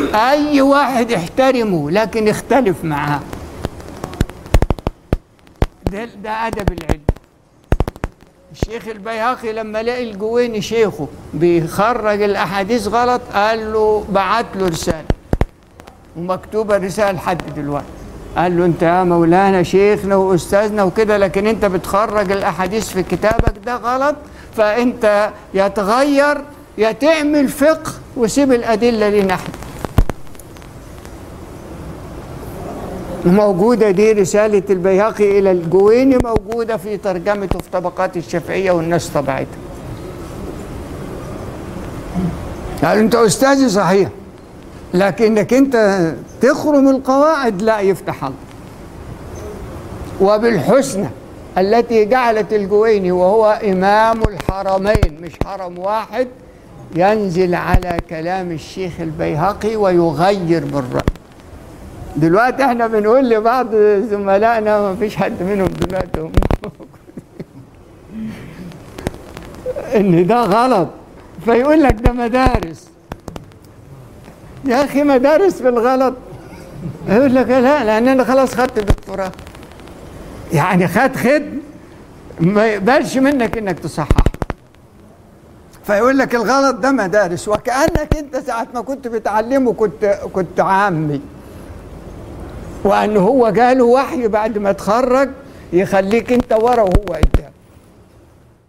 اي واحد احترمه لكن اختلف معاه ده, ده ادب العلم الشيخ البيهقي لما لقي الجويني شيخه بيخرج الاحاديث غلط قال له بعت له رساله ومكتوبه رساله لحد دلوقتي قال له انت يا مولانا شيخنا واستاذنا وكده لكن انت بتخرج الاحاديث في كتابك ده غلط فانت يا تغير يا تعمل فقه وسيب الادله لنا احنا موجودة دي رسالة البيهقي إلى الجويني موجودة في ترجمته في طبقات الشافعية والناس طبعتها قال أنت أستاذي صحيح لكنك أنت تخرم القواعد لا يفتح الله وبالحسنى التي جعلت الجويني وهو إمام الحرمين مش حرم واحد ينزل على كلام الشيخ البيهقي ويغير بالرأي دلوقتي احنا بنقول لبعض زملائنا ما فيش حد منهم دلوقتي هم ان ده غلط فيقول لك ده مدارس يا اخي مدارس في الغلط يقول لك لا لان انا خلاص خدت دكتوراه يعني خد خد ما يقبلش منك انك تصحح فيقول لك الغلط ده مدارس وكانك انت ساعه ما كنت بتعلمه كنت كنت عامي وان هو جاله وحي بعد ما اتخرج يخليك انت ورا وهو قدام